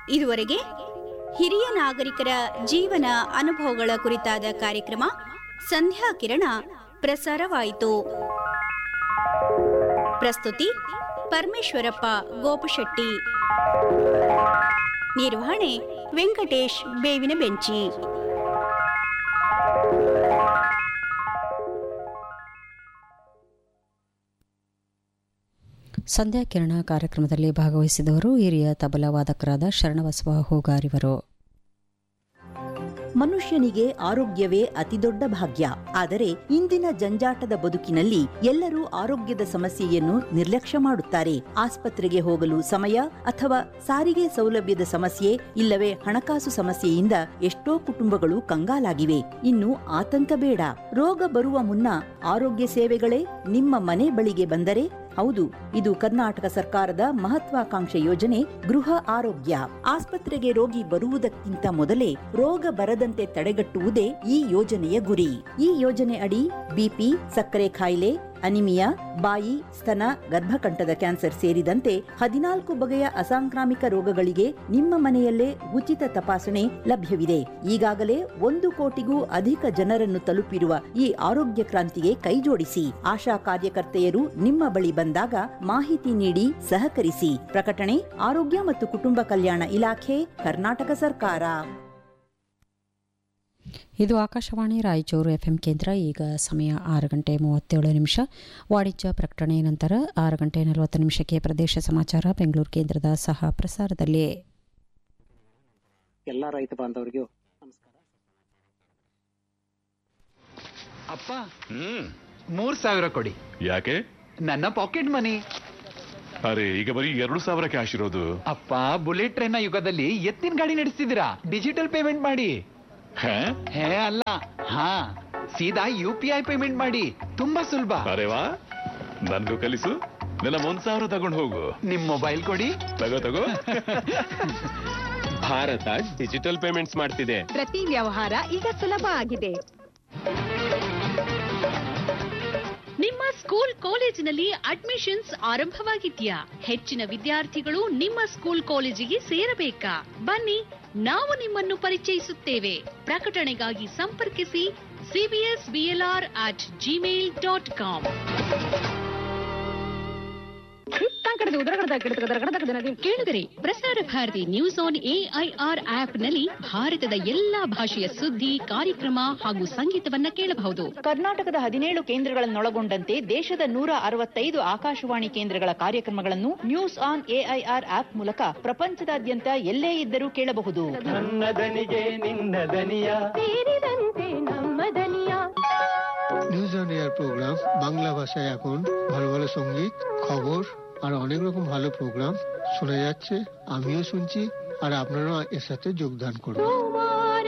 ಇದುವರೆಗೆ ಹಿರಿಯ ನಾಗರಿಕರ ಜೀವನ ಅನುಭವಗಳ ಕುರಿತಾದ ಕಾರ್ಯಕ್ರಮ ಸಂಧ್ಯಾ ಕಿರಣ ಪ್ರಸಾರವಾಯಿತು ಪ್ರಸ್ತುತಿ ಪರಮೇಶ್ವರಪ್ಪ ಗೋಪಶೆಟ್ಟಿ ನಿರ್ವಹಣೆ ವೆಂಕಟೇಶ್ ಬೇವಿನ ಬೆಂಚಿ ಸಂಧ್ಯಾ ಕಿರಣ ಕಾರ್ಯಕ್ರಮದಲ್ಲಿ ಭಾಗವಹಿಸಿದವರು ಹಿರಿಯ ತಬಲಾ ವಾದಕರಾದ ಶರಣಬಸವ ಹೂಗಾರಿವರು ಮನುಷ್ಯನಿಗೆ ಆರೋಗ್ಯವೇ ಅತಿದೊಡ್ಡ ಭಾಗ್ಯ ಆದರೆ ಇಂದಿನ ಜಂಜಾಟದ ಬದುಕಿನಲ್ಲಿ ಎಲ್ಲರೂ ಆರೋಗ್ಯದ ಸಮಸ್ಯೆಯನ್ನು ನಿರ್ಲಕ್ಷ್ಯ ಮಾಡುತ್ತಾರೆ ಆಸ್ಪತ್ರೆಗೆ ಹೋಗಲು ಸಮಯ ಅಥವಾ ಸಾರಿಗೆ ಸೌಲಭ್ಯದ ಸಮಸ್ಯೆ ಇಲ್ಲವೇ ಹಣಕಾಸು ಸಮಸ್ಯೆಯಿಂದ ಎಷ್ಟೋ ಕುಟುಂಬಗಳು ಕಂಗಾಲಾಗಿವೆ ಇನ್ನು ಆತಂಕ ಬೇಡ ರೋಗ ಬರುವ ಮುನ್ನ ಆರೋಗ್ಯ ಸೇವೆಗಳೇ ನಿಮ್ಮ ಮನೆ ಬಳಿಗೆ ಬಂದರೆ ಹೌದು ಇದು ಕರ್ನಾಟಕ ಸರ್ಕಾರದ ಮಹತ್ವಾಕಾಂಕ್ಷೆ ಯೋಜನೆ ಗೃಹ ಆರೋಗ್ಯ ಆಸ್ಪತ್ರೆಗೆ ರೋಗಿ ಬರುವುದಕ್ಕಿಂತ ಮೊದಲೇ ರೋಗ ಬರದಂತೆ ತಡೆಗಟ್ಟುವುದೇ ಈ ಯೋಜನೆಯ ಗುರಿ ಈ ಯೋಜನೆ ಅಡಿ ಬಿಪಿ ಸಕ್ಕರೆ ಕಾಯಿಲೆ ಅನಿಮಿಯಾ ಬಾಯಿ ಸ್ತನ ಗರ್ಭಕಂಠದ ಕ್ಯಾನ್ಸರ್ ಸೇರಿದಂತೆ ಹದಿನಾಲ್ಕು ಬಗೆಯ ಅಸಾಂಕ್ರಾಮಿಕ ರೋಗಗಳಿಗೆ ನಿಮ್ಮ ಮನೆಯಲ್ಲೇ ಉಚಿತ ತಪಾಸಣೆ ಲಭ್ಯವಿದೆ ಈಗಾಗಲೇ ಒಂದು ಕೋಟಿಗೂ ಅಧಿಕ ಜನರನ್ನು ತಲುಪಿರುವ ಈ ಆರೋಗ್ಯ ಕ್ರಾಂತಿಗೆ ಕೈಜೋಡಿಸಿ ಆಶಾ ಕಾರ್ಯಕರ್ತೆಯರು ನಿಮ್ಮ ಬಳಿ ಬಂದಾಗ ಮಾಹಿತಿ ನೀಡಿ ಸಹಕರಿಸಿ ಪ್ರಕಟಣೆ ಆರೋಗ್ಯ ಮತ್ತು ಕುಟುಂಬ ಕಲ್ಯಾಣ ಇಲಾಖೆ ಕರ್ನಾಟಕ ಸರ್ಕಾರ ಇದು ಆಕಾಶವಾಣಿ ರಾಯಚೂರು ಎಫ್ಎಂ ಕೇಂದ್ರ ಈಗ ಸಮಯ ಆರು ಗಂಟೆ ಮೂವತ್ತೇಳು ನಿಮಿಷ ವಾಣಿಜ್ಯ ಪ್ರಕಟಣೆ ನಂತರ ಆರು ಗಂಟೆ ನಲವತ್ತು ನಿಮಿಷಕ್ಕೆ ಪ್ರದೇಶ ಸಮಾಚಾರ ಬೆಂಗಳೂರು ಕೇಂದ್ರದ ಸಹ ಪ್ರಸಾರದಲ್ಲಿ ಎಲ್ಲ ರೈತ ಬಾಂಧವರಿಗೂ ನಮಸ್ಕಾರ ಅಪ್ಪ ಹ್ಮ್ ಮೂರ್ ಸಾವಿರ ಕೊಡಿ ಯಾಕೆ ನನ್ನ ಪಾಕೆಟ್ ಮನಿ ಅರೆ ಈಗ ಬರೀ ಎರಡು ಸಾವಿರ ಕ್ಯಾಶ್ ಇರೋದು ಅಪ್ಪ ಬುಲೆಟ್ ಟ್ರೈನ್ ನ ಯುಗದಲ್ಲಿ ಎತ್ತಿನ ಗಾಡಿ ನಡೆಸ್ತಿದ್ದೀರಾ ಡಿಜಿಟಲ್ ಪೇಮೆಂಟ್ ಮಾಡಿ ಹೇ? ಹೇ ಅಲ್ಲ ಹಾ ಸೀದಾ ಯು ಪಿ ಐ ಪೇಮೆಂಟ್ ಮಾಡಿ ತುಂಬಾ ಸುಲಭ ಅರೆ ವಾ ನನ್ಗೂ ಕಲಿಸು ನನ್ನ ಒಂದ್ ಸಾವಿರ ತಗೊಂಡು ಹೋಗು ನಿಮ್ ಮೊಬೈಲ್ ಕೊಡಿ ತಗೋ ತಗೋ ಭಾರತ ಡಿಜಿಟಲ್ ಪೇಮೆಂಟ್ಸ್ ಮಾಡ್ತಿದೆ ಪ್ರತಿ ವ್ಯವಹಾರ ಈಗ ಸುಲಭ ಆಗಿದೆ ನಿಮ್ಮ ಸ್ಕೂಲ್ ಕಾಲೇಜಿನಲ್ಲಿ ಅಡ್ಮಿಷನ್ಸ್ ಆರಂಭವಾಗಿದ್ಯಾ ಹೆಚ್ಚಿನ ವಿದ್ಯಾರ್ಥಿಗಳು ನಿಮ್ಮ ಸ್ಕೂಲ್ ಕಾಲೇಜಿಗೆ ಸೇರಬೇಕಾ ಬನ್ನಿ ನಾವು ನಿಮ್ಮನ್ನು ಪರಿಚಯಿಸುತ್ತೇವೆ ಪ್ರಕಟಣೆಗಾಗಿ ಸಂಪರ್ಕಿಸಿ CBS BLR at Gmail dot com ಕೇಳಿದರೆ Prasar Bharati news on AIR app ನಲ್ಲಿ ಭಾರತದ ಎಲ್ಲಾ ಭಾಷೆಯ ಸುದ್ದಿ ಕಾರ್ಯಕ್ರಮ ಹಾಗೂ ಸಂಗೀತವನ್ನ ಕೇಳಬಹುದು ಕರ್ನಾಟಕದ ಹದಿನೇಳು ಕೇಂದ್ರಗಳನ್ನೊಳಗೊಂಡಂತೆ ದೇಶದ ನೂರ ಅರವತ್ತೈದು ಆಕಾಶವಾಣಿ ಕೇಂದ್ರಗಳ ಕಾರ್ಯಕ್ರಮಗಳನ್ನು ನ್ಯೂಸ್ ಆನ್ ಎಐಆರ್ ಆಪ್ ಮೂಲಕ ಪ್ರಪಂಚದಾದ್ಯಂತ ಎಲ್ಲೇ ಇದ್ದರೂ ಕೇಳಬಹುದು ನನ್ನ দনিಗೆ ನಿನ್ನ দনিয়া news on air program Bangla ভাষায় এখন ভালো ভালো সঙ্গীত খবর আর অনেক রকম ভালো প্রোগ্রাম শোনা যাচ্ছে আমিও শুনছি আর আপনারাও এর সাথে যোগদান করুন